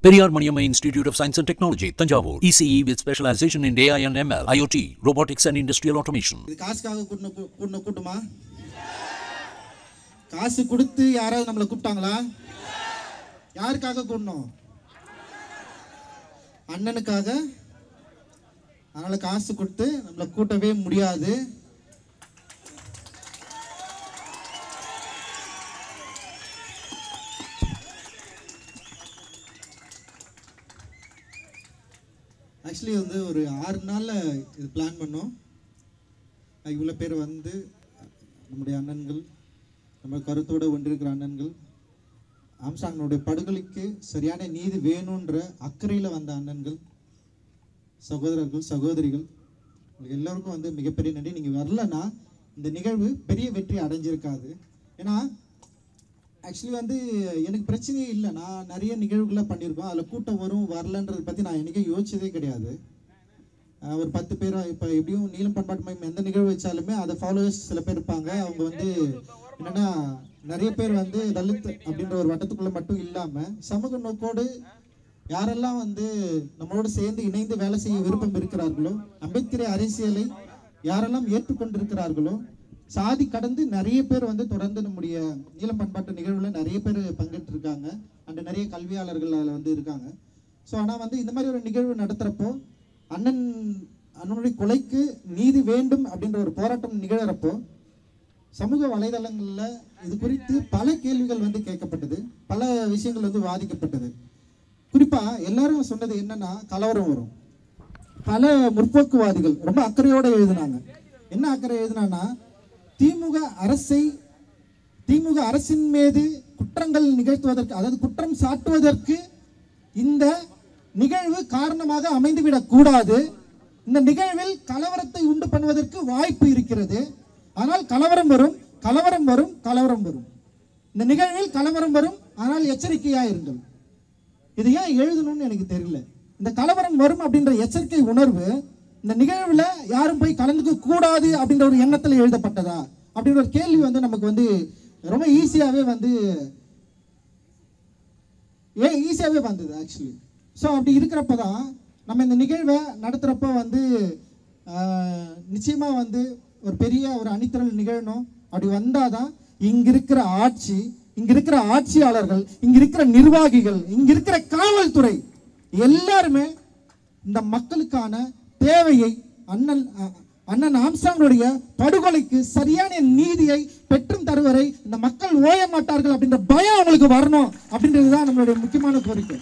Periyar Maniamma Institute of Science and Technology, Tanjavur. ECE with specialization in AI and ML, IoT, robotics and industrial automation. இது காசுக்காக கூட்டின கூ- கூட்டின கூட்டமா காசு கொடுத்து யாராவது நம்மளை கூப்பிட்டாங்களா யாருக்காக கூடணும் அண்ணனுக்காக அதனால காசு கொடுத்து நம்மளை கூட்டவே முடியாது ஆக்சுவலி வந்து ஒரு ஆறு நாளில் இது பிளான் பண்ணோம் இவ்வளோ பேர் வந்து நம்முடைய அண்ணன்கள் நம்ம கருத்தோடு ஒன்றிருக்கிற அண்ணன்கள் ஆம்சாங்கனுடைய படுகொலைக்கு சரியான நீதி வேணுன்ற அக்கறையில் வந்த அண்ணன்கள் சகோதரர்கள் சகோதரிகள் உங்களுக்கு எல்லாருக்கும் வந்து மிகப்பெரிய நன்றி நீங்கள் வரலன்னா இந்த நிகழ்வு பெரிய வெற்றி அடைஞ்சிருக்காது ஏன்னா ஆக்சுவலி வந்து எனக்கு பிரச்சனையே இல்லை நான் நிறைய நிகழ்வுகளை பண்ணியிருக்கோம் அதில் கூட்டம் வரும் வரலன்றதை பற்றி நான் என்றைக்கும் யோசிச்சதே கிடையாது அஹ் ஒரு பத்து பேர் இப்போ எப்படியும் நீலம் பண்பாட்டு மையம் எந்த நிகழ்வு வச்சாலுமே அதை ஃபாலோவர்ஸ் சில பேர் இருப்பாங்க அவங்க வந்து என்னன்னா நிறைய பேர் வந்து தலித் அப்படின்ற ஒரு வட்டத்துக்குள்ள மட்டும் இல்லாமல் சமூக நோக்கோடு யாரெல்லாம் வந்து நம்மளோடு சேர்ந்து இணைந்து வேலை செய்ய விருப்பம் இருக்கிறார்களோ அம்பேத்கரை அரசியலை யாரெல்லாம் ஏற்றுக்கொண்டிருக்கிறார்களோ சாதி கடந்து நிறைய பேர் வந்து தொடர்ந்து நம்முடைய நீலம் பண்பாட்டு நிகழ்வுல நிறைய பேர் பங்கேற்று இருக்காங்க அண்ட் நிறைய கல்வியாளர்கள் அதில் வந்து இருக்காங்க ஸோ ஆனால் வந்து இந்த மாதிரி ஒரு நிகழ்வு நடத்துகிறப்போ அண்ணன் அண்ணனுடைய கொலைக்கு நீதி வேண்டும் அப்படின்ற ஒரு போராட்டம் நிகழறப்போ சமூக வலைதளங்களில் இது குறித்து பல கேள்விகள் வந்து கேட்கப்பட்டது பல விஷயங்கள் வந்து வாதிக்கப்பட்டது குறிப்பாக எல்லாரும் சொன்னது என்னன்னா கலவரம் வரும் பல முற்போக்குவாதிகள் ரொம்ப அக்கறையோட எழுதினாங்க என்ன அக்கறை எழுதினான்னா திமுக அரசை திமுக அரசின் மீது குற்றங்கள் நிகழ்த்துவதற்கு அதாவது குற்றம் சாட்டுவதற்கு இந்த நிகழ்வு காரணமாக அமைந்துவிடக் கூடாது இந்த நிகழ்வில் கலவரத்தை உண்டு பண்ணுவதற்கு வாய்ப்பு இருக்கிறது ஆனால் கலவரம் வரும் கலவரம் வரும் கலவரம் வரும் இந்த நிகழ்வில் கலவரம் வரும் ஆனால் எச்சரிக்கையாக இருங்கள் இது ஏன் எழுதணும்னு எனக்கு தெரியல இந்த கலவரம் வரும் அப்படின்ற எச்சரிக்கை உணர்வு இந்த நிகழ்வுல யாரும் போய் கலந்துக்க கூடாது அப்படின்ற ஒரு எண்ணத்துல எழுதப்பட்டதா அப்படின்ற ஒரு கேள்வி வந்து நமக்கு வந்து ரொம்ப ஈஸியாவே வந்து ஏன் ஈஸியாகவே வந்தது ஆக்சுவலி ஸோ அப்படி இருக்கிறப்ப தான் நம்ம இந்த நிகழ்வை நடத்துகிறப்ப வந்து ஆஹ், நிச்சயமா வந்து ஒரு பெரிய ஒரு அணித்திரள் நிகழணும் அப்படி வந்தால் தான் இங்க இருக்கிற ஆட்சி இங்க இருக்கிற ஆட்சியாளர்கள் இங்க இருக்கிற நிர்வாகிகள் இங்க இருக்கிற காவல்துறை எல்லாருமே இந்த மக்களுக்கான தேவையை அண்ணன் அ- அண்ணன் ஆம்சாங்களுடைய படுகொலைக்கு சரியான நீதியை பெற்றும் தருவரை இந்த மக்கள் ஓய மாட்டார்கள் அப்படின்ற பயம் அவங்களுக்கு வரணும் அப்படின்றது தான் நம்மளுடைய முக்கியமான கோரிக்கை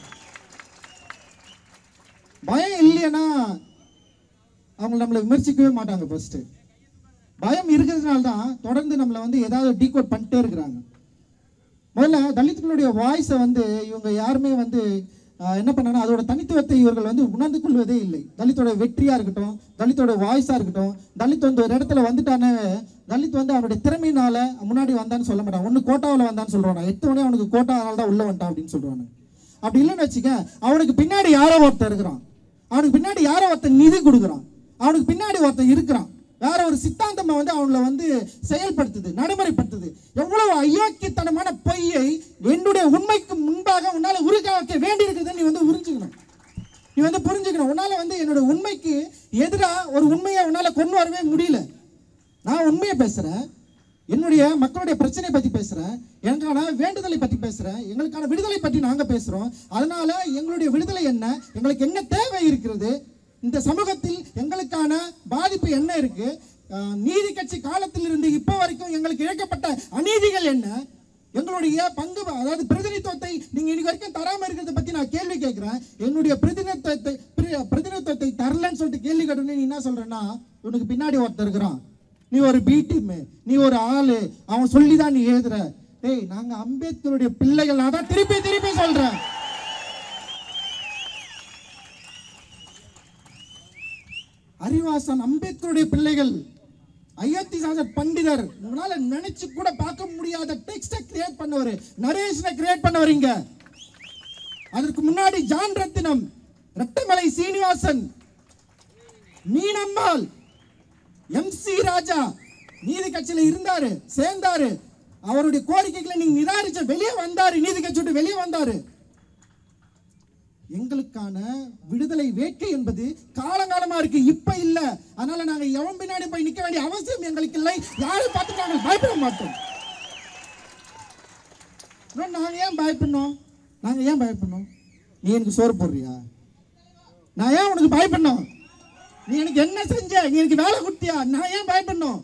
பயம் இல்லைன்னா அவங்க நம்மளை விமர்சிக்கவே மாட்டாங்க ஃபர்ஸ்ட் பயம் இருக்கிறதுனால தான் தொடர்ந்து நம்மளை வந்து ஏதாவது டீகோட் பண்ணிட்டே இருக்கிறாங்க முதல்ல தலித்துகளுடைய வாய்ஸை வந்து இவங்க யாருமே வந்து ஆஹ், என்ன பண்ணாங்கன்னா அதோட தனித்துவத்தை இவர்கள் வந்து உணர்ந்து கொள்வதே இல்லை தலித்தோட வெற்றியா இருக்கட்டும் தலித்தோட வாய்ஸா இருக்கட்டும் தலித் வந்து ஒரு இடத்துல வந்துட்டானே தலித் வந்து அவனுடைய திறமையினால முன்னாடி வந்தான்னு சொல்ல மாட்டான் ஒன்று கோட்டாவில் வந்தான்னு சொல்றான் எட்டு மணி அவனுக்கு கோட்டாவால் தான் உள்ள வந்துட்டான் அப்படின்னு சொல்றானு அப்படி இல்லைன்னு வச்சுக்க அவனுக்கு பின்னாடி யாரோ ஒருத்தன் இருக்கிறான் அவனுக்கு பின்னாடி யாரோ ஒருத்தன் நிதி கொடுக்குறான் அவனுக்கு பின்னாடி ஒருத்தன் இருக்கிறான் வேற ஒரு சித்தாந்தம் வந்து அவங்கள வந்து செயல்படுத்துது நடைமுறைப்படுத்துது எவ்வளவு அயோக்கியத்தனமான பொய்யை என்னுடைய உண்மைக்கு முன்பாக உன்னால உருக வைக்க வேண்டி இருக்குதுன்னு நீ வந்து உறிஞ்சுக்கணும் நீ வந்து புரிஞ்சுக்கணும் உன்னால வந்து என்னோட உண்மைக்கு எதிராக ஒரு உண்மையை உன்னால கொண்டு வரவே முடியல நான் உண்மையை பேசுறேன் என்னுடைய மக்களுடைய பிரச்சனை பத்தி பேசுறேன் எங்களுக்கான வேண்டுதலை பத்தி பேசுறேன் எங்களுக்கான விடுதலை பற்றி நாங்க பேசுறோம் அதனால எங்களுடைய விடுதலை என்ன எங்களுக்கு என்ன தேவை இருக்கிறது இந்த சமூகத்தில் எங்களுக்கான பாதிப்பு என்ன இருக்கு அஹ், நீதி கட்சி காலத்தில் இருந்து இப்போ வரைக்கும் எங்களுக்கு இழைக்கப்பட்ட அநீதிகள் என்ன எங்களுடைய பங்கு அதாவது பிரதிநிதித்துவத்தை நீங்க இன்னைக்கு வரைக்கும் தராம இருக்கிறத பத்தி நான் கேள்வி கேட்கிறேன் என்னுடைய பிரதிநிதித்துவத்தை பிரி- பிரதிநிதித்துவத்தை தரலன்னு சொல்லிட்டு கேள்வி கேட்டோன்னே நீ என்ன சொல்றேன்னா உனக்கு பின்னாடி ஒருத்தர் இருக்கிறான் நீ ஒரு பி டீம் நீ ஒரு ஆளு அவன் சொல்லி தான் நீ எழுதுற டேய் நாங்க அம்பேத்கருடைய பிள்ளைகள் நான் தான் திருப்பி திருப்பி சொல்றேன் அறிவாசன் அம்பேத்கருடைய பிள்ளைகள் அயோத்தி சாசர் பண்டிதர் உங்களால நினைச்சு கூட பார்க்க முடியாத டெக்ஸ்ட கிரியேட் பண்ணவர் நரேஷனை கிரியேட் பண்ணவர் இங்க அதற்கு முன்னாடி John Rathinam Rettamalai Srinivasan Meenammal M C Raja நீதி கட்சியில இருந்தாரு சேர்ந்தாரு அவருடைய கோரிக்கைகளை நீங்க நிராகரிச்ச வெளியே வந்தாரு நீதி கட்சி விட்டு வெளியே வந்தாரு எங்களுக்கான விடுதலை வேட்கை என்பது காலங்காலமா இருக்கு இப்ப இல்ல அதனால நாங்க எவன் பின்னாடி போய் நிக்க வேண்டிய அவசியம் எங்களுக்கு இல்லை யாரை பார்த்து நாங்கள் பயப்பட மாட்டோம் bro, நாங்க ஏன் பயப்படணும் நாங்க ஏன் பயப்படணும் நீ எனக்கு சோறு போடுறியா நான் ஏன் உனக்கு பயப்படணும் நீ எனக்கு என்ன செஞ்ச நீ எனக்கு வேலை கொடுத்தியா நான் ஏன் பயப்படணும்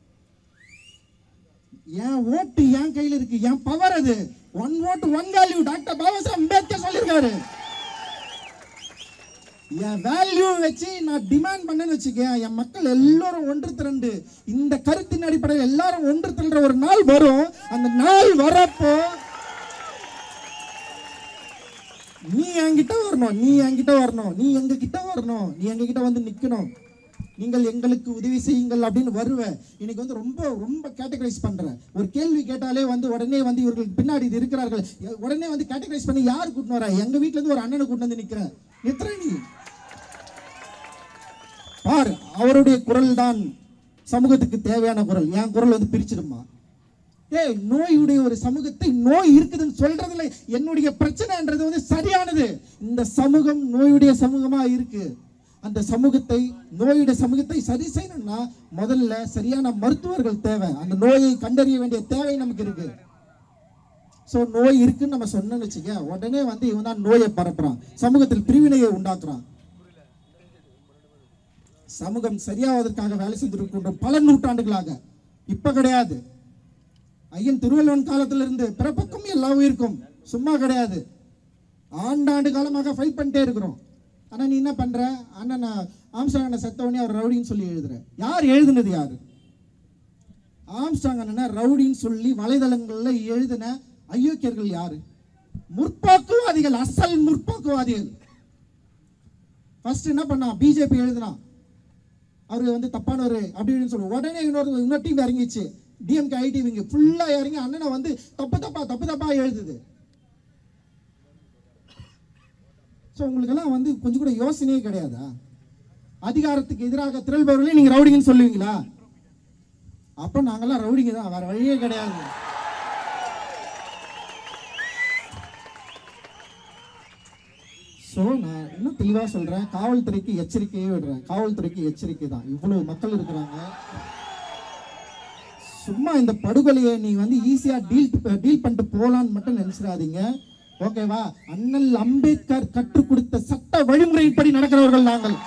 என் ஓட்டு என் கையில இருக்கு என் பவர் அது ஒன் ஓட்டு one value doctor Baba Saheb Ambedkar சொல்லியிருக்காரு என் வேல்யூ வச்சு நான் டிமாண்ட் பண்ணேன்னு வச்சுக்க என் மக்கள் எல்லாரும் ஒன்று திரண்டு இந்த கருத்தின் அடிப்படையில் எல்லாரும் ஒன்று திரண்ட ஒரு நாள் வரும் அந்த நாள் வரப்போ நீ என்கிட்ட வரணும் நீ என்கிட்ட வரணும் நீ எங்க கிட்ட வரணும் நீ எங்க கிட்ட வந்து நிக்கணும் நீங்கள் எங்களுக்கு உதவி செய்யுங்கள் அப்படின்னு வருவ இன்னைக்கு வந்து ரொம்ப ரொம்ப கேட்டகரைஸ் பண்ற ஒரு கேள்வி கேட்டாலே வந்து உடனே வந்து இவர்களுக்கு பின்னாடி இது இருக்கிறார்கள் எ- உடனே வந்து கேட்டகரைஸ் பண்ணி யார் கூட்டின்னு வர எங்க வீட்ல இருந்து ஒரு அண்ணனை கூட்டு வந்து நிக்கிற நித்திர நீ பார் அவருடைய குரல் தான் சமூகத்துக்கு தேவையான குரல் என் குரல் வந்து பிரிச்சிடுமா ஏய் நோயுடைய ஒரு சமூகத்தை நோய் இருக்குதுன்னு சொல்றதுல என்னுடைய பிரச்சனைன்றது வந்து சரியானது இந்த சமூகம் நோயுடைய சமூகமா இருக்கு அந்த சமூகத்தை நோயுடைய சமூகத்தை சரி செய்யணும்னா முதல்ல சரியான மருத்துவர்கள் தேவை அந்த நோயை கண்டறிய வேண்டிய தேவை நமக்கு இருக்கு ஸோ நோய் இருக்குன்னு நம்ம சொன்னோம்னு வச்சுக்க உடனே வந்து இவன் தான் நோயை பரப்புறான் சமூகத்தில் பிரிவினையை உண்டாக்குறான் சமூகம் சரியாவதற்காக வேலை செய்திருக்கின்றோம் பல நூற்றாண்டுகளாக இப்ப கிடையாது ஐயன் திருவள்ளுவன் காலத்திலிருந்து பிறப்புக்கும் எல்லா உயிருக்கும் சும்மா கிடையாது ஆண்டாண்டு காலமாக ஃபைட் பண்ணிட்டே இருக்கிறோம் ஆனா நீ என்ன பண்ற அண்ணன் ஆம்ஸ்டாங் அண்ணன் செத்தவனே அவர் ரவுடின்னு சொல்லி எழுதுற யார் எழுதுனது யாரு ஆம்ஸ்டாங் அண்ணனை ரவுடின்னு சொல்லி வலைதளங்கள்ல எழுதின அயோக்கியர்கள் யாரு முற்போக்குவாதிகள் அசல் முற்போக்குவாதிகள் ஃபர்ஸ்ட் என்ன பண்ணான் பிஜேபி எழுதினான் அவர் வந்து தப்பானவர் அப்படி இப்படின்னு சொல்லுவோம் உடனே இன்னொரு இன்னொரு டீம் இறங்கிச்சு டிஎம்கே ஐடி இவங்க ஃபுல்லாக இறங்கி அண்ணனை வந்து தப்பு தப்பா தப்பு தப்பா எழுதுது ஸோ உங்களுக்கெல்லாம் வந்து கொஞ்சம் கூட யோசனையே கிடையாதா அதிகாரத்துக்கு எதிராக திரள்பவர்களே நீங்க ரவுடிங்கன்னு சொல்லுவீங்களா அப்ப நாங்கெல்லாம் ரவுடிங்க தான் வேற வழியே கிடையாது ஸோ நான் இன்னும் தெளிவாக சொல்கிறேன் காவல்துறைக்கு எச்சரிக்கையே விடுறேன் காவல்துறைக்கு எச்சரிக்கை தான் இவ்வளவு மக்கள் இருக்கிறாங்க சும்மா இந்த படுகொலையை நீ வந்து ஈஸியாக டீல் டீல் பண்ணிட்டு போகலான்னு மட்டும் நினைச்சிடாதீங்க ஓகேவா அண்ணல் அம்பேத்கர் கற்றுக் கொடுத்த சட்ட வழிமுறைப்படி நடக்கிறவர்கள் நாங்கள்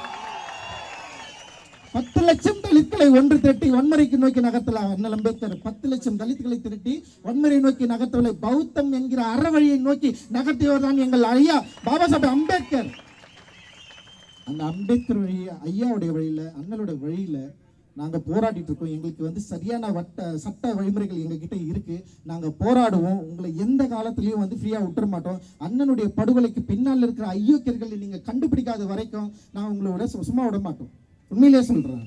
பத்து லட்சம் தலித்களை ஒன்று திரட்டி வன்முறைக்கு நோக்கி நகர்த்தலாம் அண்ணல் அம்பேத்கர் பத்து லட்சம் தலித்களை திரட்டி வன்முறை நோக்கி நகர்த்தவில்லை பௌத்தம் என்கிற அறவழியை நோக்கி நகர்த்தியவர் தான் எங்கள் ஐயா பாபா சாஹேப் அம்பேத்கர் அந்த அம்பேத்கர் வழி ஐயாவுடைய வழியில அண்ணலுடைய வழியில நாங்க போராடிட்டு இருக்கோம் எங்களுக்கு வந்து சரியான வட்ட சட்ட வழிமுறைகள் எங்ககிட்ட இருக்கு நாங்க போராடுவோம் உங்களை எந்த காலத்திலயும் வந்து ஃப்ரீயா விட்டுற மாட்டோம் அண்ணனுடைய படுகொலைக்கு பின்னால் இருக்கிற ஐயோக்கியர்களை நீங்க கண்டுபிடிக்காத வரைக்கும் நான் உங்களோட சு- சும்மா விட மாட்டோம் உண்மையிலே சொல்றேன்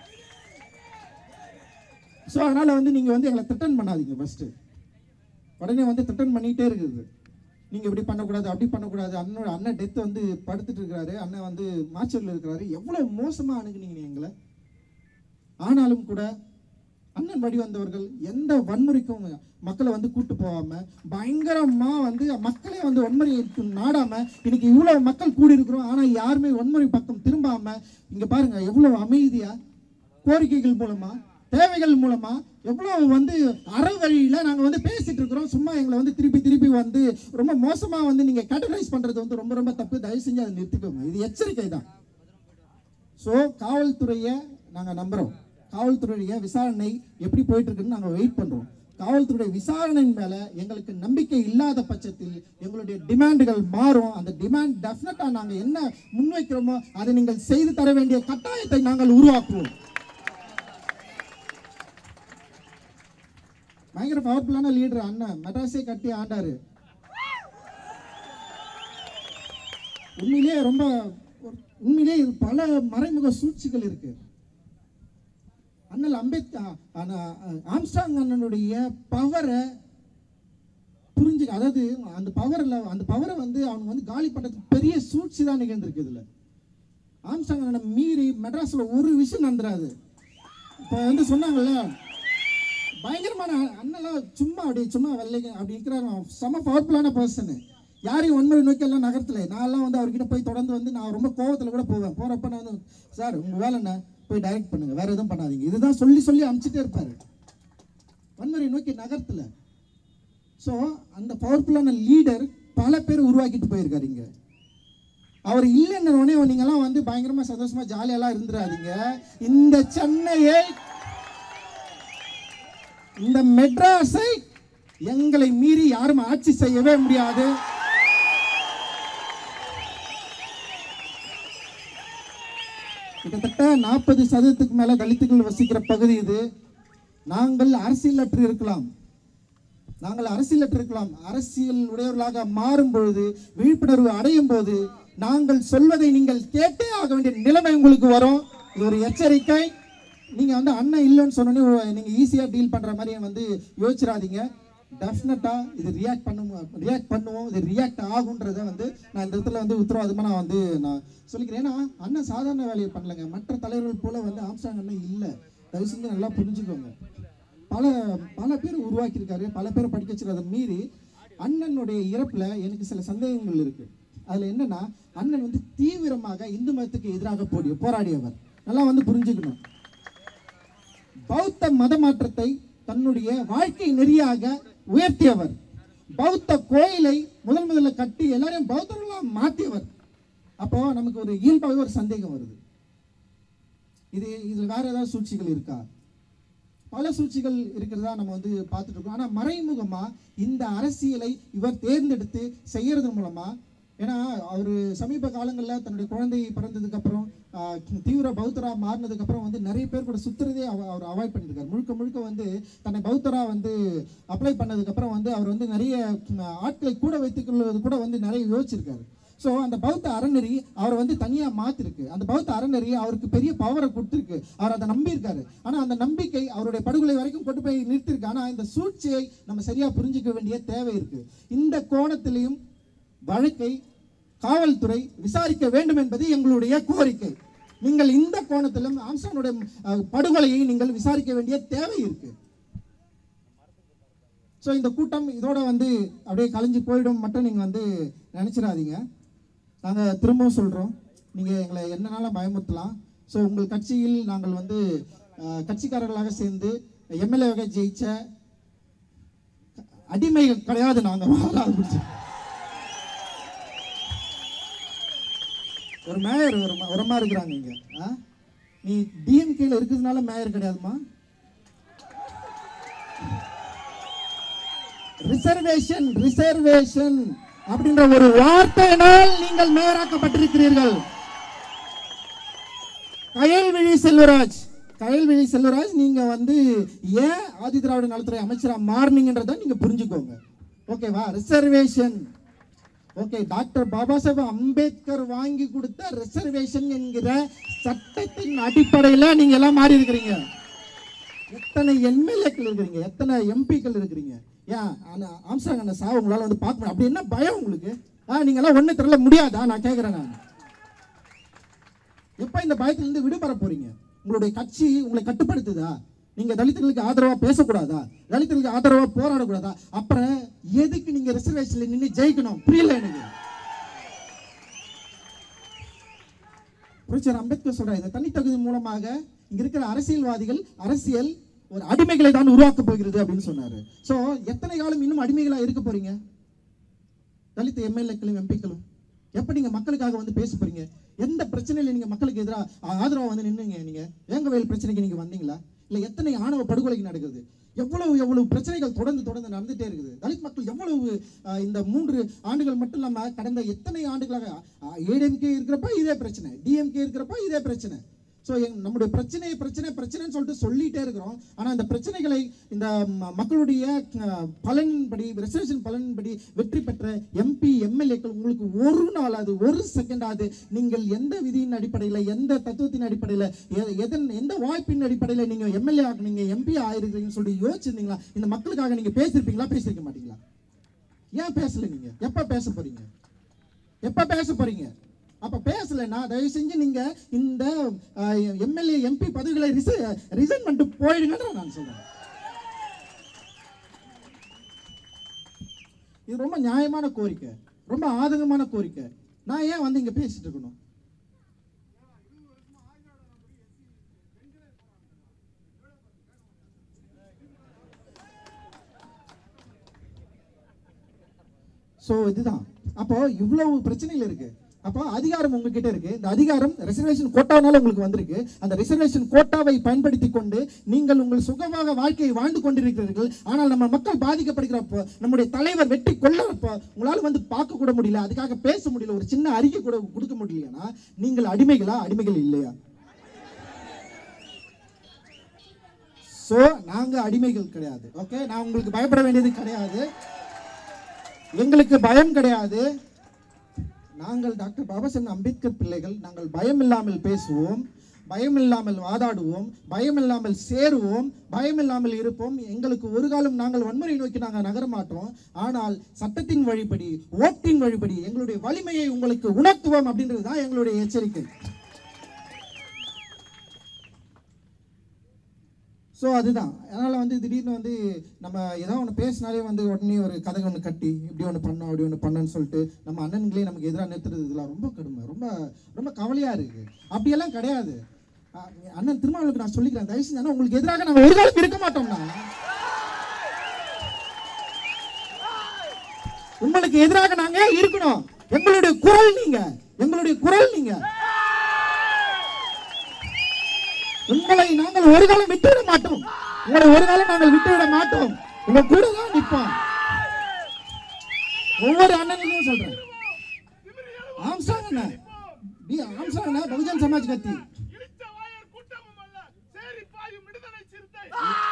ஸோ அதனால வந்து நீங்க வந்து எங்களை த்ரெட்டன் பண்ணாதீங்க ஃபர்ஸ்ட் உடனே வந்து த்ரெட்டன் பண்ணிட்டே இருக்குது நீங்க இப்படி பண்ணக்கூடாது அப்படி பண்ணக்கூடாது அண்ணனோட அண்ணன் டெத் வந்து படுத்துட்டு இருக்கிறாரு அண்ணன் வந்து மாச்சூர்ல இருக்கிறாரு எவ்வளவு மோசமா அணுகுனீங்க நீங்க எங்களை ஆனாலும் கூட அண்ணன் வழி வந்தவர்கள் எந்த வன்முறைக்கும் மக்களை வந்து கூட்டு போகாம பயங்கரமா வந்து மக்களே வந்து வன்முறையை நாடாம இன்னைக்கு இவ்வளவு மக்கள் கூடி இருக்கிறோம் ஆனா யாருமே வன்முறை பக்கம் திரும்பாம இங்க பாருங்க எவ்வளவு அமைதியா கோரிக்கைகள் மூலமா தேவைகள் மூலமா எவ்வளவு வந்து அறவழியில நாங்க வந்து பேசிட்டு இருக்கிறோம் சும்மா எங்களை வந்து திருப்பி திருப்பி வந்து ரொம்ப மோசமா வந்து நீங்க கேட்டகரைஸ் பண்றது வந்து ரொம்ப ரொம்ப தப்பு தயவு செஞ்சு அதை நிறுத்திக்கோங்க இது எச்சரிக்கை தான் ஸோ காவல்துறையை நாங்கள் நம்புகிறோம் காவல்துறையுடைய விசாரணை எப்படி போயிட்டு இருக்குன்னு நாங்கள் வெயிட் பண்ணுறோம் காவல்துறை விசாரணையின் மேலே எங்களுக்கு நம்பிக்கை இல்லாத பட்சத்தில் எங்களுடைய டிமாண்டுகள் மாறும் அந்த டிமாண்ட் டெஃபினட்டாக நாங்கள் என்ன முன்வைக்கிறோமோ அதை நீங்கள் செய்து தர வேண்டிய கட்டாயத்தை நாங்கள் உருவாக்குவோம் பயங்கர பவர்ஃபுல்லான லீடர் அண்ணன் மெட்ராஸே கட்டி ஆண்டாரு உண்மையிலேயே ரொம்ப ஒரு- உண்மையிலேயே இது பல மறைமுக சூழ்ச்சிகள் இருக்கு அண்ணல் அம்பேத்கர் ஆம்ஸ்டாங் அண்ணனுடைய பவரை புரிஞ்சு அதாவது அந்த பவரில் அந்த பவரை வந்து அவங்க வந்து காலி பண்ணுறதுக்கு பெரிய சூழ்ச்சி தான் நிகழ்ந்திருக்கு இதில் ஆம்ஸ்டாங் அண்ணனை மீறி மெட்ராஸில் ஒரு விஷயம் நடந்துராது இப்போ வந்து சொன்னாங்கல்ல பயங்கரமான அண்ணெல்லாம் சும்மா அப்படி சும்மா வெள்ளைங்க அப்படி இருக்கிறாங்க அவன் செம பவர்ஃபுல்லான பர்சனு யாரையும் வன்முறை நோக்கி எல்லாம் நகரத்தில் நான்லாம் வந்து அவர்கிட்ட போய் தொடர்ந்து வந்து நான் ரொம்ப கோவத்தில் கூட போவேன் போகிறப்ப நான் வந்து சார் உங்கள் வேலை என்ன போய் டைரக்ட் பண்ணுங்க வேற எதுவும் பண்ணாதீங்க இதுதான் சொல்லி சொல்லி அனுப்பிச்சிட்டே இருப்பார் வன்முறை நோக்கி நகரத்தில் ஸோ அந்த பவர்ஃபுல்லான லீடர் பல பேர் உருவாக்கிட்டு போயிருக்காரு இங்க அவர் இல்லைன்னு உடனே நீங்கெல்லாம் வந்து பயங்கரமா சந்தோஷமா ஜாலியெல்லாம் இருந்துடாதீங்க இந்த சென்னையை இந்த மெட்ராஸை எங்களை மீறி யாரும் ஆட்சி செய்யவே முடியாது கிட்டத்தட்ட நாற்பது சதவீதத்துக்கு மேல தலித்துகள் வசிக்கிற பகுதி இது நாங்கள் அரசியலற்று இருக்கலாம் நாங்கள் அரசியலற்று இருக்கலாம் அரசியல் உடையவர்களாக மாறும் பொழுது விழிப்புணர்வு அடையும் போது நாங்கள் சொல்வதை நீங்கள் கேட்டே ஆக வேண்டிய நிலைமை உங்களுக்கு வரும் இது ஒரு எச்சரிக்கை நீங்க வந்து அண்ணன் இல்லைன்னு சொன்னோன்னே நீங்க ஈஸியா டீல் பண்ற மாதிரி வந்து யோசிச்சிடாதீங்க டெஃபினட்டா இது ரியாக்ட் பண்ணுவோம் ரியாக்ட் பண்ணுவோம் இது ரியாக்ட் ஆகுன்றத வந்து நான் இந்த இடத்துல வந்து உத்தரவாதமா நான் வந்து நான் சொல்லிக்கிறேன் ஏன்னா அண்ணன் சாதாரண வேலையை பண்ணலங்க மற்ற தலைவர்கள் போல வந்து ஆம்ஸ்டாங் அண்ணன் இல்லை தயவு செஞ்சு நல்லா புரிஞ்சுக்கோங்க பல பல பேர் உருவாக்கியிருக்காரு பல பேர் படிக்க வச்சிருக்காரு அதை மீறி அண்ணனுடைய இறப்புல எனக்கு சில சந்தேகங்கள் இருக்கு அதுல என்னன்னா அண்ணன் வந்து தீவிரமாக இந்து மதத்துக்கு எதிராக போடி போராடியவர் நல்லா வந்து புரிஞ்சுக்கணும் பௌத்த மத மாற்றத்தை தன்னுடைய வாழ்க்கை நெறியாக உயர்த்தியவர் பௌத்த கோயிலை முதல் முதல்ல கட்டி எல்லாரையும் பௌத்தர்களாக மாற்றியவர் அப்போ நமக்கு ஒரு இயல்பாகவே ஒரு சந்தேகம் வருது இது இதுல வேற ஏதாவது சூழ்ச்சிகள் இருக்கா பல சூழ்ச்சிகள் இருக்கிறதா நம்ம வந்து பார்த்துட்டு இருக்கோம் ஆனா மறைமுகமா இந்த அரசியலை இவர் தேர்ந்தெடுத்து செய்யறது மூலமா ஏன்னா அவர் சமீப காலங்களில் தன்னுடைய குழந்தை பிறந்ததுக்கு அப்புறம் ஆஹ், தீவிர பௌத்தரா மாறினதுக்கு அப்புறம் வந்து நிறைய பேர் கூட சுத்துறதே அவ- அவர் அவாய்ட் பண்ணியிருக்காரு முழுக்க முழுக்க வந்து தன்னை பௌத்தரா வந்து அப்ளை பண்ணதுக்கு அப்புறம் வந்து அவர் வந்து நிறைய ம், ஆட்களை கூட வைத்துக்கொள்வது கூட வந்து நிறைய யோசிச்சிருக்காரு ஸோ அந்த பௌத்த அறநெறி அவரை வந்து தனியாக மாத்திருக்கு அந்த பௌத்த அறநெறி அவருக்கு பெரிய பவரை கொடுத்துருக்கு அவர் அதை நம்பியிருக்காரு ஆனால் அந்த நம்பிக்கை அவருடைய படுகொலை வரைக்கும் கொண்டு போய் நிறுத்திருக்கு ஆனால் இந்த சூழ்ச்சியை நம்ம சரியாக புரிஞ்சுக்க வேண்டிய தேவை இருக்கு இந்த கோணத்திலையும் வழக்கை காவல்துறை விசாரிக்க வேண்டும் என்பது எங்களுடைய கோரிக்கை நீங்கள் இந்த கோணத்திலும் ஆம்சானுடைய அஹ், படுகொலையை நீங்கள் விசாரிக்க வேண்டிய தேவை இருக்கு ஸோ இந்த கூட்டம் இதோட வந்து அப்படியே கலைஞ்சு போயிடும் மட்டும் நீங்கள் வந்து நினச்சிடாதீங்க நாங்கள் திரும்பவும் சொல்கிறோம் நீங்கள் எங்களை என்னனாலும் பயமுறுத்தலாம் ஸோ உங்கள் கட்சியில் நாங்கள் வந்து அஹ், கட்சிக்காரர்களாக சேர்ந்து எம்எல்ஏவாக ஜெயிச்ச அடிமைகள் கிடையாது நாங்கள் வாழாது பிடிச்சி ஒரு மேயர் ஒரு ம- உரமா இருக்கிறாங்க இங்க ஆ? நீ டிஎம்கேல இருக்கிறதுனால மேயர் கிடையாதுமா ரிசர்வேஷன் ரிசர்வேஷன் அப்படின்ற ஒரு வார்த்தையினால் நீங்கள் மேயராக்கப்பட்டிருக்கிறீர்கள் கயல்விழி செல்வராஜ் கயல்விழி செல்வராஜ் நீங்க வந்து ஏன் ஆதி திராவிட நலத்துறை அமைச்சரா மாறினீங்கன்றத நீங்க புரிஞ்சுக்கோங்க ஓகேவா reservation okay doctor Baba Saheb Ambedkar வாங்கி கொடுத்த ரிசர்வேஷன் என்கிற சட்டத்தின் அடிப்படையில் நீங்க எல்லாம் மாறி இருக்கிறீங்க எத்தனை எம்எல்ஏக்கள் இருக்கிறீங்க எத்தனை எம்பிக்கள் இருக்கிறீங்க ஏன் ஆனா ஆம்சாங் அண்ணன் சார் உங்களால வந்து பார்க்க முடியும் அப்படி என்ன பயம் உங்களுக்கு ஆ நீங்க எல்லாம் ஒண்ணு தெரியல முடியாதா நான் கேட்கறேன் நான் எப்ப இந்த பயத்துல இருந்து விடுபட போறீங்க உங்களுடைய கட்சி உங்களை கட்டுப்படுத்துதா நீங்க தலித்துகளுக்கு ஆதரவா பேசக்கூடாதா தலித்துகளுக்கு ஆதரவா போராடக்கூடாதா அப்புறம் எதுக்கு நீங்க ரிசர்வேஷன்ல நின்று ஜெயிக்கணும் புரியல எனக்கு புரட்சியர் அம்பேத்கர் சொல்றாரு இந்த தனித்தகுதி மூலமாக இங்க இருக்கிற அரசியல்வாதிகள் அரசியல் ஒரு அடிமைகளை தான் உருவாக்க போகிறது அப்படின்னு சொன்னாரு சோ எத்தனை காலம் இன்னும் அடிமைகளா இருக்க போறீங்க தலித் எம்எல்ஏக்களும் எம்பிக்களும் எப்ப நீங்க மக்களுக்காக வந்து பேச போறீங்க எந்த பிரச்சனையில நீங்க மக்களுக்கு எதிராக ஆதரவா வந்து நின்னுங்க நீங்க வேங்கவேல் பிரச்சனைக்கு நீங்க வந்தீங்களா இல்ல எத்தனை ஆணவ படுகொலைக்கு நடக்குது எவ்வளவு எவ்வளவு பிரச்சனைகள் தொடர்ந்து தொடர்ந்து நடந்துட்டே இருக்குது தலித் மக்கள் எவ்வளவு ஆஹ், இந்த மூன்று ஆண்டுகள் மட்டும் இல்லாம கடந்த எத்தனை ஆண்டுகளாக ஏடிஎம்கே இருக்கிறப்ப இதே பிரச்சனை டிஎம்கே இருக்கிறப்ப இதே பிரச்சனை ஸோ நம்முடைய பிரச்சனை பிரச்சனை பிரச்சனைன்னு சொல்லிட்டு சொல்லிட்டே இருக்கிறோம் ஆனால் இந்த பிரச்சனைகளை இந்த ம- மக்களுடைய அஹ், பலனின்படி ரிசர்வேஷன் பலனின்படி வெற்றி பெற்ற எம்பி எம்எல்ஏக்கள் உங்களுக்கு ஒரு நாளாவது ஒரு செகண்டாவது நீங்கள் எந்த விதியின் அடிப்படையில் எந்த தத்துவத்தின் அடிப்படையில் எ- எதன் எந்த வாய்ப்பின் அடிப்படையில் நீங்கள் எம்எல்ஏ ஆகுனீங்க எம்பி ஆயிருக்கிறீங்கன்னு சொல்லி யோசிச்சிருந்தீங்களா இந்த மக்களுக்காக நீங்கள் பேசியிருப்பீங்களா பேசியிருக்க மாட்டீங்களா ஏன் பேசல நீங்க எப்ப பேச போறீங்க எப்ப பேச போறீங்க அப்ப பேசலைன்னா தயவு செஞ்சு நீங்க இந்த எம்எல்ஏ எம்பி பதவிகளை ரிசைன் பண்ணிட்டு போயிடுங்கன்ற நான் சொல்றேன் இது ரொம்ப நியாயமான கோரிக்கை ரொம்ப ஆதங்கமான கோரிக்கை நான் ஏன் வந்து இங்க பேசிட்டு இருக்கணும் ஸோ இதுதான் அப்போ இவ்வளவு பிரச்சனைகள் இருக்கு அப்போ அதிகாரம் உங்ககிட்ட இருக்கு இந்த அதிகாரம் ரிசர்வேஷன் கோட்டானால உங்களுக்கு வந்திருக்கு அந்த ரிசர்வேஷன் கோட்டாவை பயன்படுத்தி கொண்டு நீங்கள் உங்கள் சுகமாக வாழ்க்கையை வாழ்ந்து கொண்டிருக்கிறீர்கள் ஆனால் நம்ம மக்கள் பாதிக்கப்படுகிறப்போ நம்முடைய தலைவர் வெற்றி கொள்ளப்போ உங்களால் வந்து பார்க்க கூட முடியல அதுக்காக பேச முடியல ஒரு சின்ன அறிக்கை கூட கொடுக்க முடியலைன்னா நீங்கள் அடிமைகளா அடிமைகள் இல்லையா ஸோ நாங்க அடிமைகள் கிடையாது ஓகே நான் உங்களுக்கு பயப்பட வேண்டியது கிடையாது எங்களுக்கு பயம் கிடையாது நாங்கள் டாக்டர் பாபாசாஹேப் அம்பேத்கர் பிள்ளைகள் நாங்கள் பயம் இல்லாமல் பேசுவோம் பயம் இல்லாமல் வாதாடுவோம் பயம் இல்லாமல் சேருவோம் பயம் இல்லாமல் இருப்போம் எங்களுக்கு ஒரு காலம் நாங்கள் வன்முறை நோக்கி நாங்கள் நகர மாட்டோம் ஆனால் சட்டத்தின் வழிபடி ஓட்டின் வழிபடி எங்களுடைய வலிமையை உங்களுக்கு உணர்த்துவோம் அப்படின்றது தான் எங்களுடைய எச்சரிக்கை ஸோ அதுதான் அதனால் வந்து திடீர்னு வந்து நம்ம ஏதாவது ஒன்று பேசினாலே வந்து உடனே ஒரு கதை ஒன்று கட்டி இப்படி ஒன்று பண்ணோம் அப்படி ஒன்று பண்ணோன்னு சொல்லிட்டு நம்ம அண்ணன்களே நமக்கு எதிராக நிறுத்துறது இதெல்லாம் ரொம்ப கடுமை ரொம்ப ரொம்ப கவலையாக இருக்குது அப்படியெல்லாம் கிடையாது அஹ் அண்ணன் திருமாவளவுக்கு நான் சொல்லிக்கிறேன் தயவு செஞ்சு அண்ணா, உங்களுக்கு எதிராக நாங்கள் ஒரு காலம் இருக்க மாட்டோம்னா உங்களுக்கு எதிராக நாங்க ஏன் இருக்கணும் எங்களுடைய குரல் நீங்க எங்களுடைய குரல் நீங்க உங்களை நாங்கள் ஒரு காலம் விட்டுவிட மாட்டோம் உங்களை ஒரு காலம் நாங்கள் விட்டுவிட மாட்டோம் உங்க கூட தான் நிற்போம் ஒவ்வொரு அண்ணனுக்கும் சொல்றேன் ஆம்ஸ்டாங் அண்ணன் டி ஆம்ஸ்டாங் அண்ணன் பகுஜன் சமாஜ் கத்தி இழிச்ச வாயர் கூட்டமும் அல்ல சேரி பாயும் விடுதலை சிறுத்தை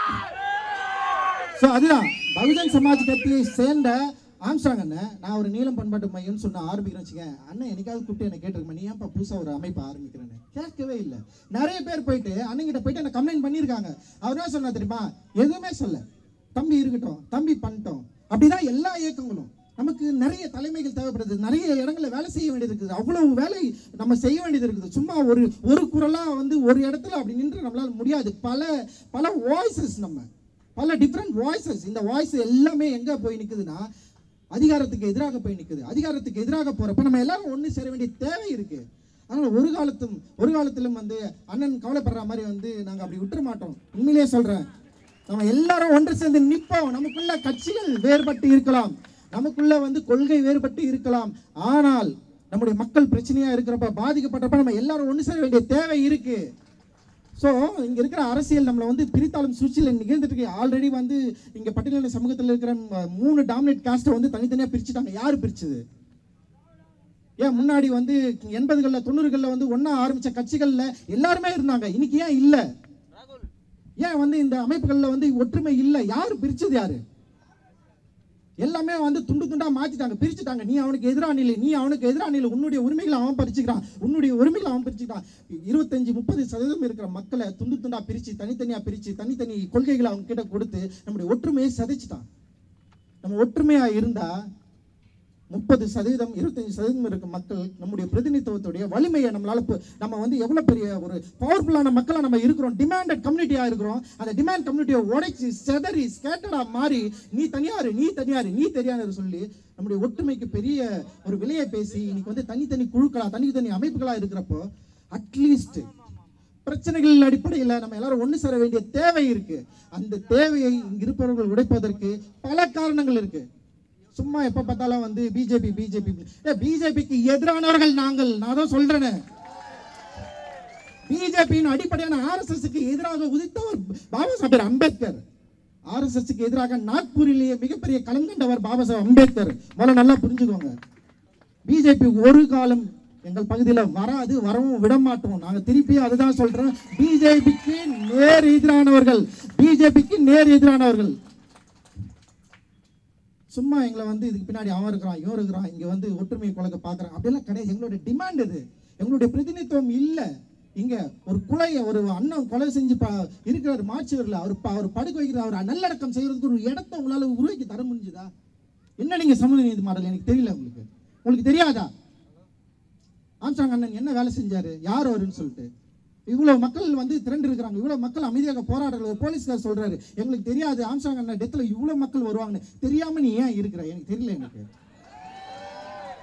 ஸோ அதுதான் பகுஜன் சமாஜ் கட்சியை சேர்ந்த ஆம்ஸ்டாங் அண்ணன் நான் ஒரு நீளம் பண்பாட்டு மையம்னு சொன்ன ஆரம்பிக்கிறேன் வச்சுக்க அண்ணன் என்னைக்காவது கூப்பிட்டு என்ன கேட்டிருக்கேன் நீ ஏன்ப்பா புதுசாக ஒரு அமைப்பு ஆரம்பிக்கிறேன்னு கேட்கவே இல்லை நிறைய பேர் போயிட்டு அண்ணன்கிட்ட போயிட்டு என்ன கம்ப்ளைண்ட் பண்ணியிருக்காங்க அவர் என்ன சொன்னா தெரியுமா எதுவுமே சொல்ல தம்பி இருக்கட்டும் தம்பி பண்ணிட்டோம் அப்படிதான் எல்லா இயக்கங்களும் நமக்கு நிறைய தலைமைகள் தேவைப்படுது நிறைய இடங்களில் வேலை செய்ய வேண்டியது இருக்குது அவ்வளவு வேலை நம்ம செய்ய வேண்டியது இருக்குது சும்மா ஒரு ஒரு குரலாக வந்து ஒரு இடத்துல அப்படி நின்று நம்மளால முடியாது பல பல வாய்ஸஸ் நம்ம பல டிஃப்ரெண்ட் வாய்ஸஸ் இந்த வாய்ஸ் எல்லாமே எங்கே போய் நிற்குதுன்னா அதிகாரத்துக்கு எதிராக போய் நிற்குது அதிகாரத்துக்கு எதிராக போகிறப்ப நம்ம எல்லாரும் ஒன்று சேர வேண்டிய தேவை இருக்குது அதனால் ஒரு காலத்தும் ஒரு காலத்திலும் வந்து அண்ணன் கவலைப்படுற மாதிரி வந்து நாங்கள் அப்படி விட்டுற மாட்டோம் உண்மையிலேயே சொல்கிறேன் நம்ம எல்லாரும் ஒன்று சேர்ந்து நிற்போம் நமக்குள்ள கட்சிகள் வேறுபட்டு இருக்கலாம் நமக்குள்ள வந்து கொள்கை வேறுபட்டு இருக்கலாம் ஆனால் நம்முடைய மக்கள் பிரச்சனையா இருக்கிறப்ப பாதிக்கப்பட்டப்ப நம்ம எல்லாரும் ஒன்று சேர வேண்டிய தேவை இருக்கு ஸோ இங்கே இருக்கிற அரசியல் நம்மளை வந்து பிரித்தாலும் சூழ்ச்சியில் நிகழ்ந்துட்டு இருக்கு ஆல்ரெடி வந்து இங்கே பட்டியலின சமூகத்தில் இருக்கிற ம- மூணு டாமினேட் காஸ்ட்டை வந்து தனித்தனியாக பிரிச்சுட்டாங்க யார் பிரிச்சது ஏன் முன்னாடி வந்து எண்பதுகளில் தொண்ணூறுகளில் வந்து ஒன்றா ஆரம்பித்த கட்சிகளில் எல்லாருமே இருந்தாங்க இன்னைக்கு ஏன் இல்லை ஏன் வந்து இந்த அமைப்புகளில் வந்து ஒற்றுமை இல்லை யார் பிரிச்சது யாரு எல்லாமே வந்து துண்டு துண்டா மாத்திட்டாங்க பிரிச்சுட்டாங்க நீ அவனுக்கு எதிராக நிலை நீ அவனுக்கு எதிராக நிலை உன்னுடைய உரிமைகளை அவன் பறிச்சுக்கிறான் உன்னுடைய உரிமைகளை அவன் பறிச்சுக்கிறான் இருபத்தஞ்சு முப்பது சதவீதம் இருக்கிற மக்களை துண்டு துண்டா பிரிச்சு தனித்தனியா பிரிச்சு தனித்தனி கொள்கைகளை அவங்க கிட்ட கொடுத்து நம்முடைய ஒற்றுமையை சதைச்சிட்டான் நம்ம ஒற்றுமையா இருந்தா முப்பது சதவீதம் இருபத்தஞ்சு சதவீதம் இருக்க மக்கள் நம்முடைய பிரதிநிதித்துவத்துடைய வலிமையை நம்மளால இப்போ நம்ம வந்து எவ்வளோ பெரிய ஒரு பவர்ஃபுல்லான மக்களாக நம்ம இருக்கிறோம் டிமாண்டட் கம்யூனிட்டியாக இருக்கிறோம் அந்த டிமாண்ட் கம்யூனிட்டியை உடைச்சி செதறி ஸ்கேட்டடாக மாறி நீ தனியாரு நீ தனியாரு நீ தெரியாரு சொல்லி நம்முடைய ஒற்றுமைக்கு பெரிய ஒரு விலையை பேசி இன்னைக்கு வந்து தனித்தனி குழுக்களா தனித்தனி அமைப்புகளா இருக்கிறப்போ அட்லீஸ்ட் பிரச்சனைகள் அடிப்படையில் நம்ம எல்லாரும் ஒன்று சேர வேண்டிய தேவை இருக்கு அந்த தேவையை இங்க இருப்பவர்கள் உடைப்பதற்கு பல காரணங்கள் இருக்கு சும்மா எப்ப பார்த்தாலும் வந்து பிஜேபி பிஜேபி பிஜேபிக்கு எதிரானவர்கள் நாங்கள் நான் தான் சொல்றேனே பிஜேபியின் அடிப்படையான ஆர்எஸ்எஸ்க்கு எதிராக உதித்தவர் பாபா சாஹேப் அம்பேத்கர் ஆர்எஸ்எஸ்க்கு எதிராக நாக்பூரிலேயே மிகப்பெரிய களங்கண்டவர் பாபா சாஹேப் அம்பேத்கர் முதல்ல நல்லா புரிஞ்சுக்கோங்க பிஜேபி ஒரு காலம் எங்கள் பகுதியில் வராது வரவும் விட மாட்டோம் நாங்கள் திருப்பி அதுதான் சொல்றோம் பிஜேபிக்கு நேர் எதிரானவர்கள் பிஜேபிக்கு நேர் எதிரானவர்கள் சும்மா எங்களை வந்து இதுக்கு பின்னாடி அவன் இருக்கிறான் இவன் இருக்கிறான் இங்க வந்து ஒற்றுமையை குலைக்க பார்க்குறான் அப்படியெல்லாம் கிடையாது எங்களுடைய டிமாண்ட் இது எங்களுடைய பிரதிநிதித்துவம் இல்லை இங்க ஒரு குலைய ஒரு அண்ணன் கொலை செஞ்சு ப இருக்கிறார் மாச்சுவரில் அவர் ப- அவர் படுக்க வைக்கிற அவர் நல்லடக்கம் செய்யறதுக்கு ஒரு இடத்த உங்களால உருவாக்கி தர முடிஞ்சுதா என்ன நீங்க சமூக நீதி மாடல் எனக்கு தெரியல உங்களுக்கு உங்களுக்கு தெரியாதா ஆம்சாங் அண்ணன் என்ன வேலை செஞ்சாரு யார் அவருன்னு சொல்லிட்டு இவ்வளவு மக்கள் வந்து திரண்டு இருக்கிறாங்க இவ்வளவு மக்கள் அமைதியாக போராடுறாங்க ஒரு போலீஸ்கார் சொல்றாரு எங்களுக்கு தெரியாது ஆம்சாங் அண்ணன் டெத்தில் இவ்வளவு மக்கள் வருவாங்கன்னு தெரியாம நீ ஏன் இருக்கிற எனக்கு தெரியல எனக்கு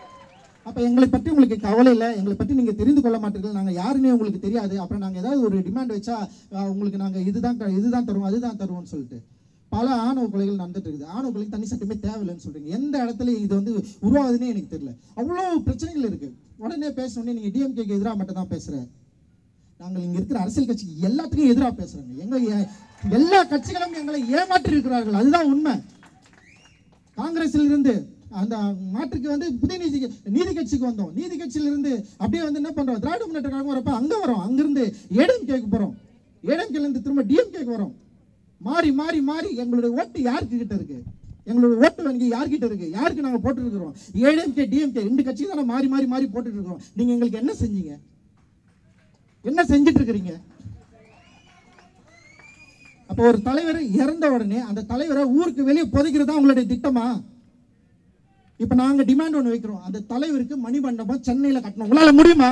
அப்போ எங்களை பற்றி உங்களுக்கு கவலை இல்லை எங்களை பற்றி நீங்கள் தெரிந்து கொள்ள மாட்டீர்கள் நாங்கள் யாருன்னே உங்களுக்கு தெரியாது அப்புறம் நாங்கள் ஏதாவது ஒரு டிமாண்ட் வச்சா அஹ், உங்களுக்கு நாங்கள் இதுதான் க- இதுதான் தருவோம் அதுதான் தருவோம்னு சொல்லிட்டு பல ஆணவ கொலைகள் நடந்துட்டு இருக்குது ஆணவ கொலைக்கு தனி சட்டமே தேவையில்லைன்னு சொல்றீங்க எந்த இடத்துல இது வந்து உருவாகுதுன்னே எனக்கு தெரியல அவ்வளோ பிரச்சனைகள் இருக்கு உடனே பேசணுன்னே நீங்கள் டிஎம்கேக்கு எதிராக மட்டும் தான் பேசுகிற நாங்கள் இங்க இருக்கிற அரசியல் கட்சிக்கு எல்லாத்துக்கும் எதிராக பேசுறாங்க எங்க எ- எல்லா கட்சிகளும் எங்களை ஏமாற்றி இருக்கிறார்கள் அதுதான் உண்மை காங்கிரஸில் இருந்து அந்த மாற்றுக்கு வந்து புதிய நீதி நீதி கட்சிக்கு வந்தோம் நீதி கட்சியில இருந்து அப்படியே வந்து என்ன பண்றோம் திராவிட முன்னேற்ற கழகம் வரப்ப அங்க வரோம் அங்கிருந்து ஏடிஎம் கேக்கு போறோம் ஏடிஎம்கேல இருந்து திரும்ப டிஎம்கேக்கு வரோம் மாறி மாறி மாறி எங்களுடைய ஓட்டு யாருக்கு கிட்ட இருக்கு எங்களுடைய ஓட்டு வங்கி யார்கிட்ட இருக்கு யாருக்கு நாங்க போட்டுருக்கிறோம் ஏடிஎம்கே டிஎம்கே ரெண்டு கட்சி தானே மாறி மாறி மாறி போட்டுட்டு இருக்கிறோம் நீங்க எங்களுக்கு என்ன செஞ்சீங்க என்ன செஞ்சுட்டு இருக்கிறீங்க அப்போ ஒரு தலைவர் இறந்த உடனே அந்த தலைவரை ஊருக்கு வெளியே புதைக்கிறது உங்களுடைய திட்டமா இப்ப நாங்க டிமாண்ட் ஒன்று வைக்கிறோம் அந்த தலைவருக்கு மணிமண்டபம் சென்னையில கட்டணும் உங்களால முடியுமா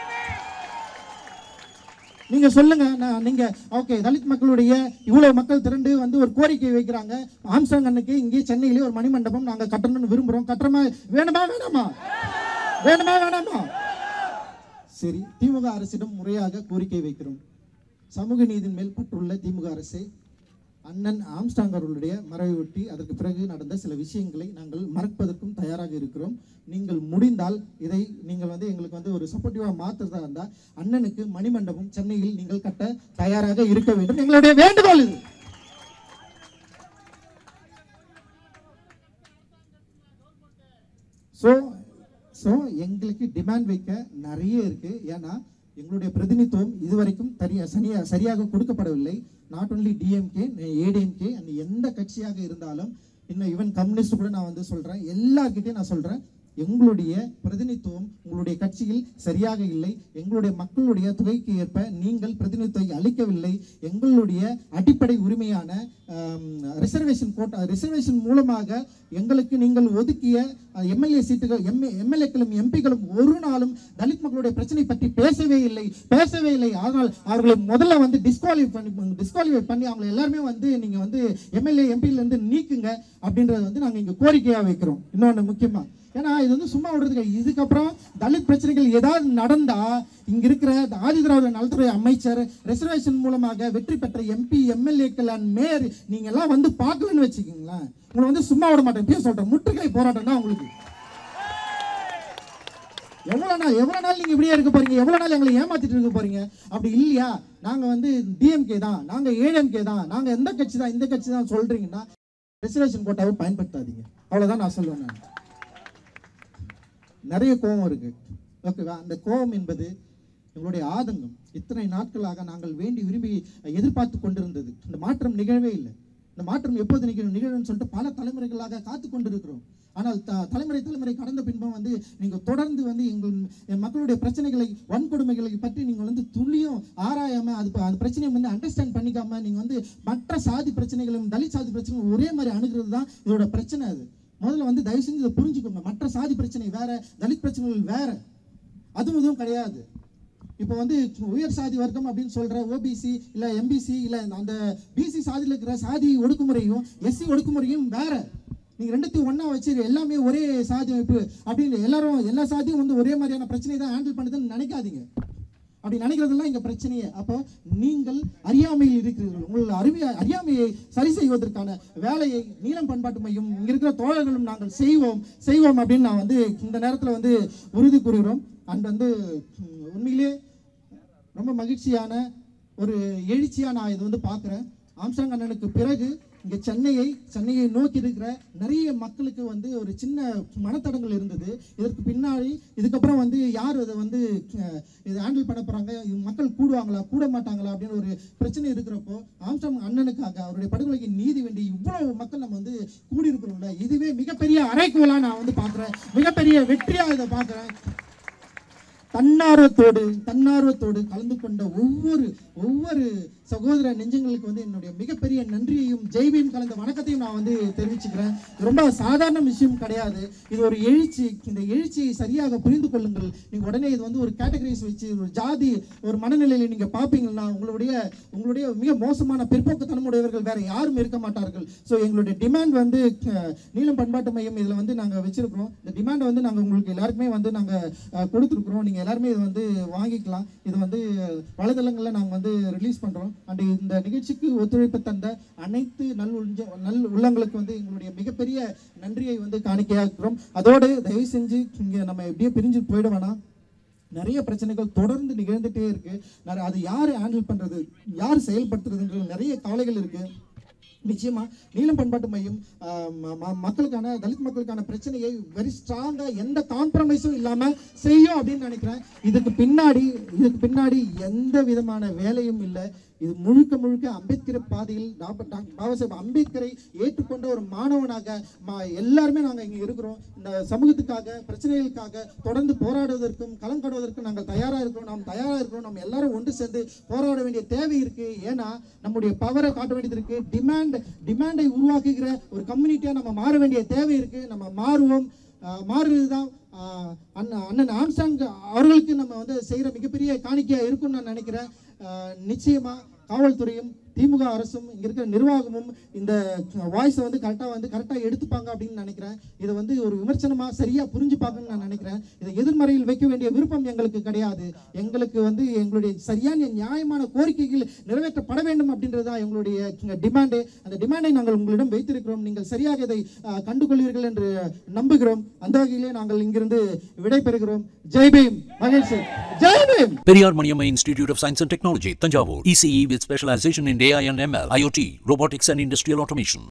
நீங்க சொல்லுங்க நான் நீங்க ஓகே தலித் மக்களுடைய இவ்வளவு மக்கள் திரண்டு வந்து ஒரு கோரிக்கை வைக்கிறாங்க ஆம்சாங் அன்னைக்கு இங்கே சென்னையிலே ஒரு மணிமண்டபம் நாங்க கட்டணும்னு விரும்புறோம் கட்டுறமா வேணுமா வேணாமா வேணுமா வேணாமா சரி திமுக அரசிடம் முறையாக கோரிக்கை வைக்கிறோம் சமூக நீதியின் மேல் பற்றுள்ள திமுக அரசு அண்ணன் ஆம்ஸ்டாங் அவர்களுடைய மறைவை ஒட்டி அதற்கு பிறகு நடந்த சில விஷயங்களை நாங்கள் மறப்பதற்கும் தயாராக இருக்கிறோம் நீங்கள் முடிந்தால் இதை நீங்கள் வந்து எங்களுக்கு வந்து ஒரு சப்போர்ட்டிவாக மாற்றுறதா இருந்தால் அண்ணனுக்கு மணிமண்டபம் சென்னையில் நீங்கள் கட்ட தயாராக இருக்க வேண்டும் எங்களுடைய வேண்டுகோள் இது ஸோ ஸோ எங்களுக்கு டிமாண்ட் வைக்க நிறைய இருக்கு ஏன்னா எங்களுடைய பிரதிநிதித்துவம் இதுவரைக்கும் தனியா சனியா சரியாக கொடுக்கப்படவில்லை நாட் ஒன்லி டிஎம்கே ஏடிஎம்கே அந்த எந்த கட்சியாக இருந்தாலும் இன்னும் ஈவன் கம்யூனிஸ்ட் கூட நான் வந்து சொல்றேன் எல்லார்கிட்டையும் நான் சொல்றேன் எங்களுடைய பிரதிநிதித்துவம் உங்களுடைய கட்சியில் சரியாக இல்லை எங்களுடைய மக்களுடைய தொகைக்கு ஏற்ப நீங்கள் பிரதிநிதித்துவத்தை அளிக்கவில்லை எங்களுடைய அடிப்படை உரிமையான ரிசர்வேஷன் கோட்டா ரிசர்வேஷன் மூலமாக எங்களுக்கு நீங்கள் ஒதுக்கிய எம்எல்ஏ சீட்டுகள் எம்ஏ எம்எல்ஏக்களும் எம்பிகளும் ஒரு நாளும் தலித் மக்களுடைய பிரச்சனை பற்றி பேசவே இல்லை பேசவே இல்லை ஆனால் அவர்களை முதல்ல வந்து டிஸ்குவாலிஃபை பண்ணி டிஸ்குவாலிஃபை பண்ணி அவங்க எல்லாருமே வந்து நீங்க வந்து எம்எல்ஏ எம்பில இருந்து நீக்குங்க அப்படின்றத வந்து நாங்க இங்க கோரிக்கையா வைக்கிறோம் இன்னொன்னு முக்கியமா ஏன்னா இது வந்து சும்மா விடுறதுக்கு இதுக்கப்புறம் தலித் பிரச்சனைகள் ஏதாவது நடந்தா இங்க இருக்கிற ஆதி திராவிட நலத்துறை அமைச்சர் ரிசர்வேஷன் மூலமாக வெற்றி பெற்ற எம்பி எம்எல்ஏக்கள் அண்ட் மேயர் நீங்க எல்லாம் வந்து பார்க்கலன்னு வச்சுக்கீங்களேன் உங்களை வந்து சும்மா விட மாட்டேன் பேர் சொல்றேன் முற்றுகை போராட்டம் தான் உங்களுக்கு எவ்வளவு நாள் எவ்வளவு நாள் நீங்க இப்படியே இருக்க போறீங்க எவ்வளவு நாள் எங்களை ஏமாத்திட்டு இருக்க போறீங்க அப்படி இல்லையா நாங்க வந்து டிஎம்கே தான் நாங்க ஏடிஎம்கே தான் நாங்க எந்த கட்சி தான் இந்த கட்சி தான் சொல்றீங்கன்னா ரிசர்வேஷன் கோட்டாவை பயன்படுத்தாதீங்க அவ்வளவுதான் நான் சொல்லுவேன் நான் நிறைய கோபம் இருக்கு ஓகேவா அந்த கோபம் என்பது எங்களுடைய ஆதங்கம் இத்தனை நாட்களாக நாங்கள் வேண்டி விரும்பி எதிர்பார்த்து கொண்டிருந்தது இந்த மாற்றம் நிகழவே இல்லை இந்த மாற்றம் எப்போது நிகழும் நிகழும்னு சொல்லிட்டு பல தலைமுறைகளாக காத்து கொண்டிருக்கிறோம் ஆனால் த- தலைமுறை தலைமுறை கடந்த பின்பும் வந்து நீங்க தொடர்ந்து வந்து எங்கள் என் மக்களுடைய பிரச்சனைகளை வன்கொடுமைகளை பற்றி நீங்கள் வந்து துளியும் ஆராயாம அது ப- அந்த பிரச்சனையை வந்து அண்டர்ஸ்டாண்ட் பண்ணிக்காம நீங்க வந்து மற்ற சாதி பிரச்சனைகளும் தலித் சாதி பிரச்சனைகளும் ஒரே மாதிரி அணுகிறது தான் இதோட பிரச்சனை அது முதல்ல வந்து தயவு செஞ்சு இதை புரிஞ்சுக்கோங்க மற்ற சாதி பிரச்சனை வேற தலித் பிரச்சனைகள் வேற அதுவும் இதுவும் கிடையாது இப்போ வந்து உயர் சாதி வர்க்கம் அப்படின்னு சொல்ற ஓபிசி இல்ல எம்பிசி இல்ல அந்த பிசி சாதியில் இருக்கிற சாதி ஒடுக்குமுறையும் எஸ்சி ஒடுக்குமுறையும் வேற நீங்க ரெண்டுத்தையும் ஒண்ணா வச்சு எல்லாமே ஒரே சாதி அமைப்பு அப்படின்னு எல்லாரும் எல்லா சாதியும் வந்து ஒரே மாதிரியான பிரச்சனையை தான் ஹேண்டில் பண்ணுதுன்னு நினைக்காதீங்க அப்படி நினைக்கிறதெல்லாம் இங்க பிரச்சனையே அப்போ நீங்கள் அறியாமையில் இருக்கிறீர்கள் உங்கள் அறிவிய அறியாமையை சரி செய்வதற்கான வேலையை நீளம் பண்பாட்டு மையம் இங்க இருக்கிற தோழர்களும் நாங்கள் செய்வோம் செய்வோம் அப்படின்னு நான் வந்து இந்த நேரத்துல வந்து உறுதி கூறுகிறோம் அண்ட் வந்து உம், உண்மையிலே ரொம்ப மகிழ்ச்சியான ஒரு எழுச்சியா நான் இது வந்து பார்க்குறேன் ஆம்சாங் அண்ணனுக்கு பிறகு இங்க சென்னையை சென்னையை நோக்கி இருக்கிற நிறைய மக்களுக்கு வந்து ஒரு சின்ன மனத்தடங்கள் இருந்தது இதற்கு பின்னாடி இதுக்கப்புறம் வந்து யார் அதை வந்து அஹ், இதை ஹேண்டில் பண்ண போறாங்க இவங்க மக்கள் கூடுவாங்களா கூட மாட்டாங்களா அப்படின்னு ஒரு பிரச்சனை இருக்கிறப்போ ஆம்சாங் அண்ணனுக்காக அவருடைய படுகொலைக்கு நீதி வேண்டி இவ்வளவு மக்கள் நம்ம வந்து கூடி இருக்கிறோம்ல இதுவே மிகப்பெரிய அரைக்கோலா நான் வந்து பார்க்குறேன் மிகப்பெரிய வெற்றியா இதை பார்க்குறேன் தன்னார்வத்தோடு தன்னார்வத்தோடு கலந்து கொண்ட ஒவ்வொரு ஒவ்வொரு சகோதர நெஞ்சங்களுக்கு வந்து என்னுடைய மிகப்பெரிய நன்றியையும் ஜெய்பீம் கலந்த வணக்கத்தையும் நான் வந்து தெரிவிச்சுக்கிறேன் இது ரொம்ப சாதாரண விஷயம் கிடையாது இது ஒரு எழுச்சி இந்த எழுச்சியை சரியாக புரிந்து கொள்ளுங்கள் நீங்க உடனே இது வந்து ஒரு கேட்டகரிஸ் வச்சு ஒரு ஜாதி ஒரு மனநிலையில் நீங்க பார்ப்பீங்கன்னா உங்களுடைய உங்களுடைய மிக மோசமான பிற்போக்குத்தனம் உடையவர்கள் வேற யாரும் இருக்க மாட்டார்கள் ஸோ எங்களுடைய டிமாண்ட் வந்து அஹ், நீலம் பண்பாட்டு மையம் இதில் வந்து நாங்கள் வச்சிருக்கிறோம் இந்த டிமாண்டை வந்து நாங்கள் உங்களுக்கு எல்லாருக்குமே வந்து நாங்கள் கொடுத்துருக்குறோம் நீங்கள் எல்லாருமே இதை வந்து வாங்கிக்கலாம் இது வந்து வலைதளங்களில் நாங்கள் வந்து ரிலீஸ் பண்ணுறோம் அண்ட் இந்த நிகழ்ச்சிக்கு ஒத்துழைப்பு தந்த அனைத்து நல் உஞ்ச நல் உள்ளங்களுக்கு வந்து எங்களுடைய மிகப்பெரிய நன்றியை வந்து காணிக்கையாக்குறோம் அதோடு தயவு செஞ்சு இங்கே நம்ம எப்படியே பிரிஞ்சு போயிட வேணாம் நிறைய பிரச்சனைகள் தொடர்ந்து நிகழ்ந்துட்டே இருக்கு நிறைய- அது யார் ஹேண்டில் பண்றது யார் செயல்படுத்துறதுன்றது நிறைய கவலைகள் இருக்கு நிச்சயமா நீலம் பண்பாட்டு மையம் ஆஹ், ம- ம- மக்களுக்கான தலித் மக்களுக்கான பிரச்சனையை வெரி ஸ்ட்ராங்கா எந்த காம்ப்ரமைஸும் இல்லாம செய்யும் அப்படின்னு நினைக்கிறேன் இதுக்கு பின்னாடி இதுக்கு பின்னாடி எந்த விதமான வேலையும் இல்லை இது முழுக்க முழுக்க அம்பேத்கர் பாதையில் டாக்டர் டாக்டர் பாபா சாஹேப் அம்பேத்கரை ஏற்றுக்கொண்ட ஒரு மாணவனாக ம- எல்லாருமே நாங்கள் இங்கே இருக்கிறோம் இந்த சமூகத்துக்காக பிரச்சனைகளுக்காக தொடர்ந்து போராடுவதற்கும் களம் காடுவதற்கும் நாங்கள் தயாராக இருக்கிறோம் நாம் தயாராக இருக்கிறோம் நம்ம எல்லாரும் ஒன்று சேர்ந்து போராட வேண்டிய தேவை இருக்கு ஏன்னா நம்முடைய பவரை காட்ட வேண்டியது இருக்கு டிமாண்ட் டிமாண்டை உருவாக்குகிற ஒரு கம்யூனிட்டியாக நம்ம மாற வேண்டிய தேவை இருக்கு நம்ம மாறுவோம் ஆஹ் மாறுறது தான் ஆஹ் அண்ணன் அண்ணன் ஆம்ஸ்டாங் அவர்களுக்கு நம்ம வந்து செய்கிற மிகப்பெரிய காணிக்கையாக இருக்கும்னு நான் நினைக்கிறேன் ஆஹ் நிச்சயமா காவல்துறையும் திமுக அரசும் இங்க இருக்கிற நிர்வாகமும் இந்த வாய்ஸை வந்து கரெக்டாக வந்து கரெக்டாக எடுத்துப்பாங்க அப்படின்னு நினைக்கிறேன் இதை வந்து ஒரு விமர்சனமா சரியா புரிஞ்சுப்பாங்கன்னு நான் நினைக்கிறேன் இதை எதிர்மறையில் வைக்க வேண்டிய விருப்பம் எங்களுக்கு கிடையாது எங்களுக்கு வந்து எங்களுடைய சரியான நியாயமான கோரிக்கைகள் நிறைவேற்றப்பட வேண்டும் அப்படின்றதா எங்களுடைய டிமாண்டு அந்த டிமாண்டை நாங்கள் உங்களிடம் வைத்திருக்கிறோம் நீங்கள் சரியாக இதை ஆஹ், கண்டுகொள்வீர்கள் என்று நம்புகிறோம் அந்த வகையிலே நாங்கள் இங்கிருந்து விடைபெறுகிறோம் ஜெய் பீம் மகிழ்ச்சி Jai Bhim Periyar Maniamma Institute of Science and Technology, Tanjavur. ECE with specialization in AI and ML, IoT, robotics and industrial automation.